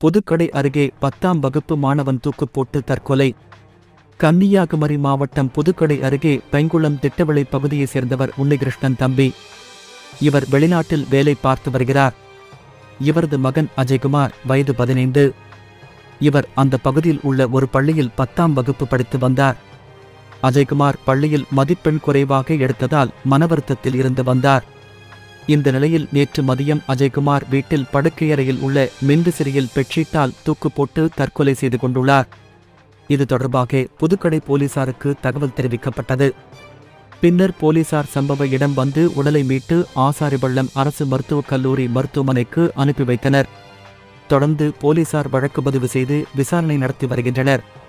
புதுக்கடை அருகே பத்தாம் வகுப்பு மாணவன் தூக்கு போட்டு தற்கொலை கன்னியாகுமரி மாவட்டம் புதுக்கடை அருகே பெங்குளம் திட்டவிளை பகுதியைச் சேர்ந்தவர் உன்னிகிருஷ்ணன் தம்பி இவர் வெளிநாட்டில் வேலை பார்த்து வருகிறார் இவரது மகன் அஜய்குமார் வயது பதினைந்து இவர் அந்த பகுதியில் உள்ள ஒரு பள்ளியில் பத்தாம் வகுப்பு படித்து வந்தார் அஜய்குமார் பள்ளியில் மதிப்பெண் குறைவாக எடுத்ததால் மனவருத்தத்தில் இருந்து வந்தார் இந்த நிலையில் நேற்று மதியம் அஜய்குமார் வீட்டில் படுக்கையறையில் உள்ள மின்விசிறியில் பெட்ஷீட்டால் தூக்கு போட்டு தற்கொலை செய்து கொண்டுள்ளார் இது தொடர்பாக புதுக்கடை போலீசாருக்கு தகவல் தெரிவிக்கப்பட்டது பின்னர் போலீசார் சம்பவ இடம் வந்து உடலை மீட்டு ஆசாரிபள்ளம் அரசு மருத்துவக் கல்லூரி மருத்துவமனைக்கு அனுப்பி வைத்தனர் தொடர்ந்து போலீசார் வழக்கு பதிவு செய்து விசாரணை நடத்தி வருகின்றனர்